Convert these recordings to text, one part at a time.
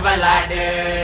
விளாடு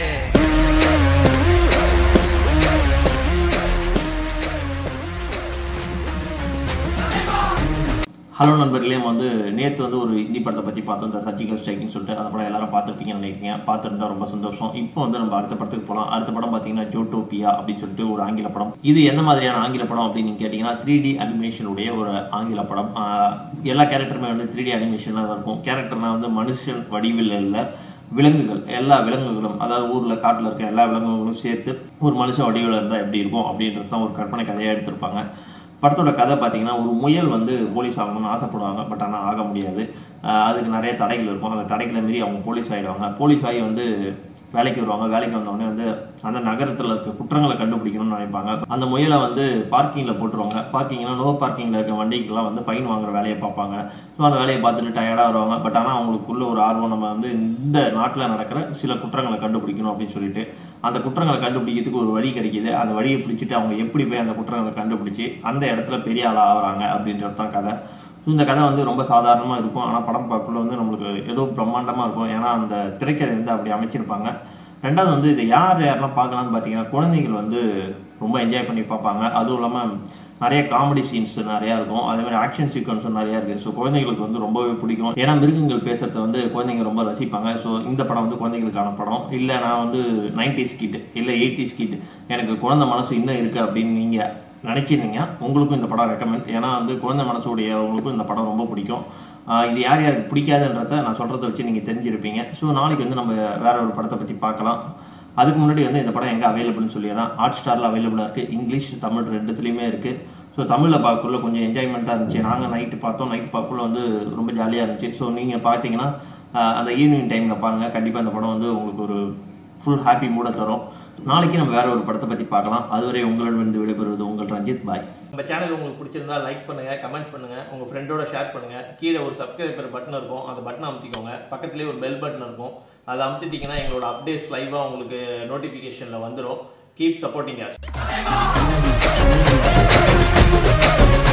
hello நண்பர்களே நம்ம வந்து நேற்று வந்து ஒரு ஹிந்தி படத்தை பற்றி பார்த்தோம் இந்த சர்ஜிக்கல் ஸ்ட்ரைக்னு சொல்லிட்டு அந்த படம் எல்லாரும் பார்த்துருப்பீங்கன்னு நினைக்கிறீங்க பார்த்துருந்தா ரொம்ப சந்தோஷம் இப்போ வந்து நம்ம அடுத்த படத்துக்கு போகலாம் அடுத்த படம் பார்த்தீங்கன்னா ஜோட்டோபியா அப்படின்னு சொல்லிட்டு ஒரு ஆங்கில படம் இது எந்த மாதிரியான ஆங்கில படம் அப்படின்னு நீங்க கேட்டிங்கன்னா த்ரீ டி அனிமேஷனுடைய ஒரு ஆங்கில படம் ஆஹ் எல்லா கேரக்டருமே வந்து த்ரீ டி அனிமேஷனாக தான் இருக்கும் கேரக்டர்னா வந்து மனுஷன் வடிவில் இல்லை விலங்குகள் எல்லா விலங்குகளும் அதாவது ஊர்ல காட்டுல இருக்க எல்லா விலங்குகளும் சேர்த்து ஒரு மனுஷன் வடிவில் இருந்தா எப்படி இருக்கும் அப்படின்றது தான் ஒரு கற்பனை கதையா எடுத்திருப்பாங்க படத்தோட கதை பார்த்தீங்கன்னா ஒரு முயல் வந்து போலீஸ் ஆகணும்னு ஆசைப்படுவாங்க பட் ஆனால் ஆக முடியாது ஆஹ் அதுக்கு நிறைய தடைகள் இருக்கும் அந்த தடைகளை மீறி அவங்க போலீஸ் ஆகிடுவாங்க போலீஸ் ஆகி வந்து வேலைக்கு வருவாங்க வேலைக்கு வந்தவொடனே வந்து அந்த நகரத்தில் இருக்க குற்றங்களை கண்டுபிடிக்கணும்னு நினைப்பாங்க அந்த முயலை வந்து பார்க்கிங்கில் போட்டுருவாங்க பார்க்கிங்னா நோ பார்க்கிங்கில் இருக்க வண்டிக்கெல்லாம் வந்து ஃபைன் வாங்குற வேலையை பார்ப்பாங்க ஸோ அந்த வேலையை பார்த்துட்டு டயர்டாக வருவாங்க பட் ஆனால் அவங்களுக்குள்ள ஒரு ஆர்வம் நம்ம வந்து இந்த நாட்டில் நடக்கிற சில குற்றங்களை கண்டுபிடிக்கணும் அப்படின்னு சொல்லிட்டு அந்த குற்றங்களை கண்டுபிடிக்கிறதுக்கு ஒரு வழி கிடைக்குது அந்த வழியை பிடிச்சிட்டு அவங்க எப்படி போய் அந்த குற்றங்களை கண்டுபிடிச்சி அந்த இடத்துல பெரிய ஆளாக ஆகுறாங்க அப்படின்றது தான் கதை இந்த கதை வந்து ரொம்ப சாதாரணமாக இருக்கும் ஆனால் படம் பார்க்கக்குள்ள வந்து நம்மளுக்கு ஏதோ பிரம்மாண்டமாக இருக்கும் ஏன்னா அந்த திரைக்கதை வந்து அப்படி அமைச்சிருப்பாங்க ரெண்டாவது வந்து இதை யார் யாரெல்லாம் பார்க்கலாம்னு பார்த்தீங்கன்னா குழந்தைகள் வந்து ரொம்ப என்ஜாய் பண்ணி பார்ப்பாங்க அதுவும் இல்லாமல் நிறைய காமெடி சீன்ஸ் நிறையா இருக்கும் அதே மாதிரி ஆக்ஷன் சீக்வன்ஸும் நிறையா இருக்குது ஸோ குழந்தைங்களுக்கு வந்து ரொம்பவே பிடிக்கும் ஏன்னா மிருகங்கள் பேசுறத வந்து குழந்தைங்க ரொம்ப ரசிப்பாங்க ஸோ இந்த படம் வந்து குழந்தைங்களுக்கான படம் இல்லை நான் வந்து நைன்டிஸ் கிட் இல்லை எயிட்டிஸ் கிட் எனக்கு குழந்தை மனசு இன்னும் இருக்குது அப்படின்னு நீங்கள் நினைச்சிருந்தீங்க உங்களுக்கும் இந்த படம் ரெக்கமெண்ட் ஏன்னா வந்து குழந்தை மனசுடையவங்களுக்கும் இந்த படம் ரொம்ப பிடிக்கும் ஆஹ் இது யார் யாருக்கு பிடிக்காதுன்றத நான் சொல்றதை வச்சு நீங்க தெரிஞ்சிருப்பீங்க ஸோ நாளைக்கு வந்து நம்ம வேற ஒரு படத்தை பத்தி பார்க்கலாம் அதுக்கு முன்னாடி வந்து இந்த படம் எங்க அவைலபிள்னு சொல்லிடுறேன் ஹாட் ஸ்டார்ல அவைலபிளா இருக்கு இங்கிலீஷ் தமிழ் ரெண்டுத்துலயுமே இருக்கு ஸோ தமிழில் பார்க்கக்குள்ள கொஞ்சம் என்ஜாய்மெண்ட்டாக இருந்துச்சு நாங்கள் நைட்டு பார்த்தோம் நைட் பார்க்கக்குள்ள வந்து ரொம்ப ஜாலியாக இருந்துச்சு ஸோ நீங்கள் பார்த்தீங்கன்னா ஆஹ் அந்த ஈவினிங் டைமில் பாருங்கள் கண்டிப்பாக இந்த படம் வந்து உங்களுக்கு ஒரு ஃபுல் ஹாப்பி மூட தரும் நாளைக்கு நம்ம வேற ஒரு படத்தை பத்தி பார்க்கலாம் அதுவரை உங்களிடம் விடைபெறுவது உங்கள் ரஞ்சித் பாய் நம்ம சேனல் உங்களுக்கு பிடிச்சிருந்தா லைக் பண்ணுங்க கமெண்ட் பண்ணுங்க உங்க ஃப்ரெண்டோட ஷேர் பண்ணுங்க கீழே ஒரு சப்ஸ்கிரைபர் பட்டன் இருக்கும் அந்த பட்டனை அமுத்திக்கோங்க பக்கத்துலேயே ஒரு பெல் பட்டன் இருக்கும் அதை அமுத்திட்டீங்கன்னா எங்களோட அப்டேட்ஸ் லைவா உங்களுக்கு நோட்டிபிகேஷன்ல வந்துடும் கீப் சப்போர்ட்டிங்